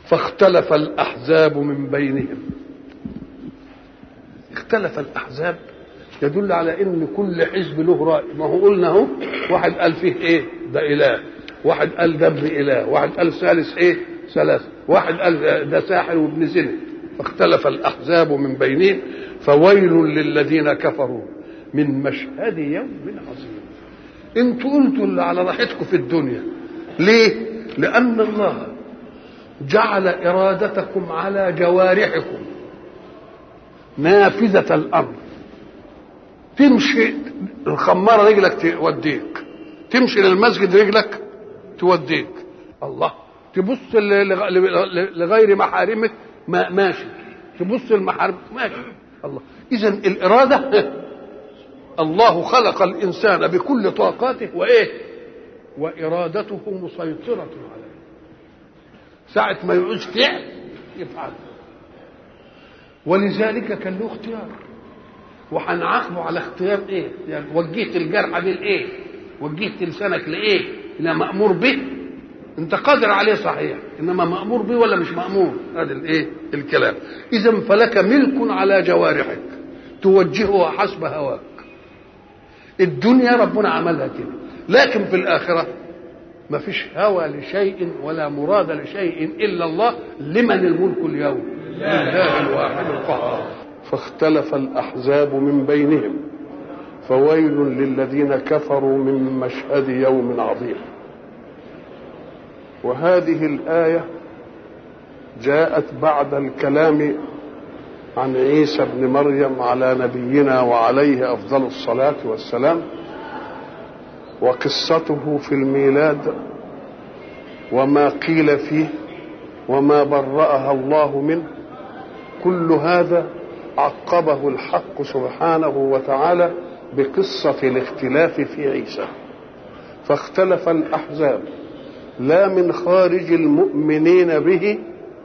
فاختلف الأحزاب من بينهم اختلف الأحزاب يدل على ان كل حزب له راي ما هو قلنا اهو واحد قال فيه ايه ده اله واحد قال ده ابن اله واحد قال ثالث ايه ثلاثه واحد قال ده ساحر وابن زنا فاختلف الاحزاب من بينهم فويل للذين كفروا من مشهد يوم عظيم انتوا قلتوا اللي على راحتكم في الدنيا ليه لان الله جعل ارادتكم على جوارحكم نافذه الامر تمشي الخماره رجلك توديك تمشي للمسجد رجلك توديك الله تبص لغير محارمك ما ماشي تبص المحارم ماشي الله اذا الاراده الله خلق الانسان بكل طاقاته وايه وارادته مسيطره عليه ساعه ما يعوز فعل يفعل ولذلك كان له اختيار وهنعاقبه على اختيار ايه؟ يعني وجهت الجرح دي لايه؟ وجهت لسانك لايه؟ الى مامور به انت قادر عليه صحيح انما مامور به ولا مش مامور؟ هذا الايه؟ الكلام. اذا فلك ملك على جوارحك توجهها حسب هواك. الدنيا ربنا عملها كده لكن في الاخره ما فيش هوى لشيء ولا مراد لشيء الا الله لمن الملك اليوم؟ لله الواحد القهار. فاختلف الاحزاب من بينهم فويل للذين كفروا من مشهد يوم عظيم وهذه الايه جاءت بعد الكلام عن عيسى ابن مريم على نبينا وعليه افضل الصلاه والسلام وقصته في الميلاد وما قيل فيه وما برأها الله منه كل هذا عقبه الحق سبحانه وتعالى بقصة الاختلاف في عيسى فاختلف الأحزاب لا من خارج المؤمنين به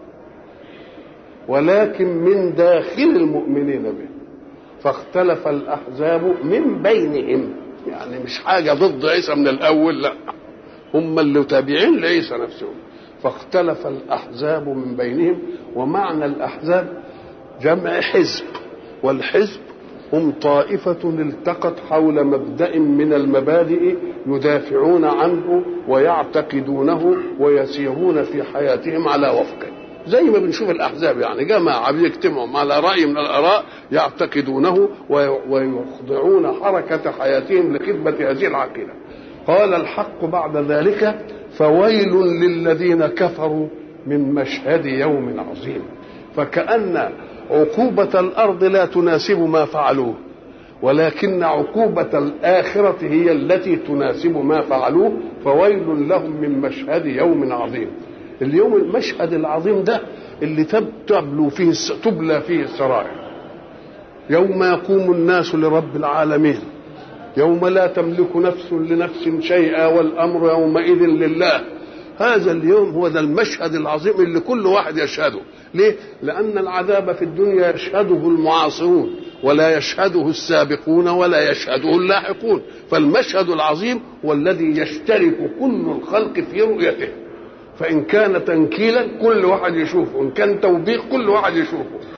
ولكن من داخل المؤمنين به فاختلف الأحزاب من بينهم يعني مش حاجة ضد عيسى من الأول لا هم اللي تابعين لعيسى نفسهم فاختلف الأحزاب من بينهم ومعنى الأحزاب جمع حزب والحزب هم طائفة التقت حول مبدأ من المبادئ يدافعون عنه ويعتقدونه ويسيرون في حياتهم على وفقه زي ما بنشوف الأحزاب يعني جماعة بيجتمعوا على رأي من الآراء يعتقدونه ويخضعون حركة حياتهم لخدمة هذه العقيدة قال الحق بعد ذلك فويل للذين كفروا من مشهد يوم عظيم فكأن عقوبة الأرض لا تناسب ما فعلوه ولكن عقوبة الآخرة هي التي تناسب ما فعلوه فويل لهم من مشهد يوم عظيم اليوم المشهد العظيم ده اللي تبلو فيه تبلى فيه السرائر يوم يقوم الناس لرب العالمين يوم لا تملك نفس لنفس شيئا والأمر يومئذ لله هذا اليوم هو ذا المشهد العظيم اللي كل واحد يشهده ليه لأن العذاب في الدنيا يشهده المعاصرون ولا يشهده السابقون ولا يشهده اللاحقون فالمشهد العظيم هو الذي يشترك كل الخلق في رؤيته فإن كان تنكيلا كل واحد يشوفه إن كان توبيخ كل واحد يشوفه